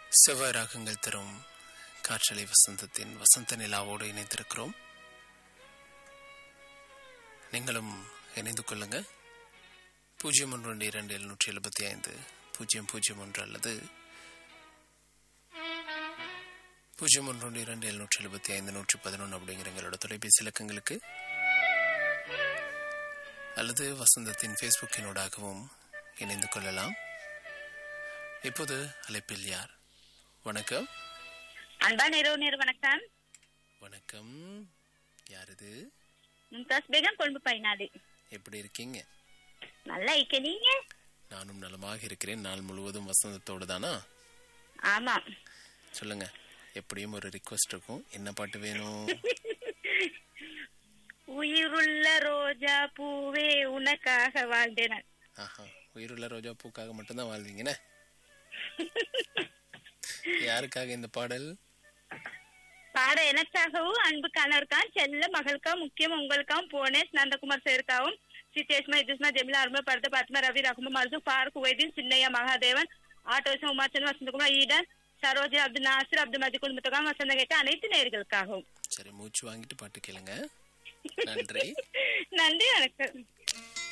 செவ்வாய் ராகங்கள் தரும் காற்றலை வசந்தத்தின் வசந்த நிலாவோடு இணைந்திருக்கிறோம் நீங்களும் இணைந்து கொள்ளுங்க பூஜ்ஜியம் ஒன்று ரெண்டு இரண்டு எழுநூற்றி எழுபத்தி ஐந்து பூஜ்ஜியம் பூஜ்ஜியம் ஒன்று அல்லது பூஜ்ஜியம் ஒன்று ரெண்டு இரண்டு எழுநூற்றி எழுபத்தி ஐந்து நூற்றி பதினொன்று அப்படிங்கிற எங்களோட தொலைபேசி இலக்கங்களுக்கு அல்லது வசந்தத்தின் ஃபேஸ்புக்கினூடாகவும் இணைந்து கொள்ளலாம் இப்போது அழைப்பில் யார் வணக்கம் அன்பான இரவு நேர வணக்கம் வணக்கம் யார் இது மும்தாஸ் பேகம் கொழும்பு பயனாளி எப்படி இருக்கீங்க நல்லா இருக்க நீங்க நானும் நலமாக இருக்கிறேன் நாள் முழுவதும் வசந்தத்தோடு தானா ஆமா சொல்லுங்க எப்படியும் ஒரு ரிக்வஸ்ட் இருக்கும் என்ன பாட்டு வேணும் உயிருள்ள ரோஜா பூவே உனக்காக வாழ்ந்தேன் ஆஹா உயிருள்ள ரோஜா பூக்காக மட்டும்தான் வாழ்வீங்கண்ணே யாருக்காக இந்த பாடல் பாட எனக்காகவும் அன்பு கணவருக்காம் செல்ல மகளுக்காவும் முக்கியம் உங்களுக்காகவும் போனேஷ் நந்தகுமார் சேருக்காவும் சித்தேஷ்மா இதுஸ்மா ஜெமிலா அருமை பரத பாத்மா ரவி ரகுமா மருது ஃபாரூக் உவைதீன் சின்னையா மகாதேவன் ஆட்டோசம் உமாச்சந்திரன் வசந்தகுமார் ஈடன் சரோஜி அப்துல் நாசிர் அப்துல் மதி குடும்பத்துக்காக வசந்த கேட்க அனைத்து நேர்களுக்காகவும் சரி மூச்சு வாங்கிட்டு பாட்டு கேளுங்க நன்றி நன்றி வணக்கம்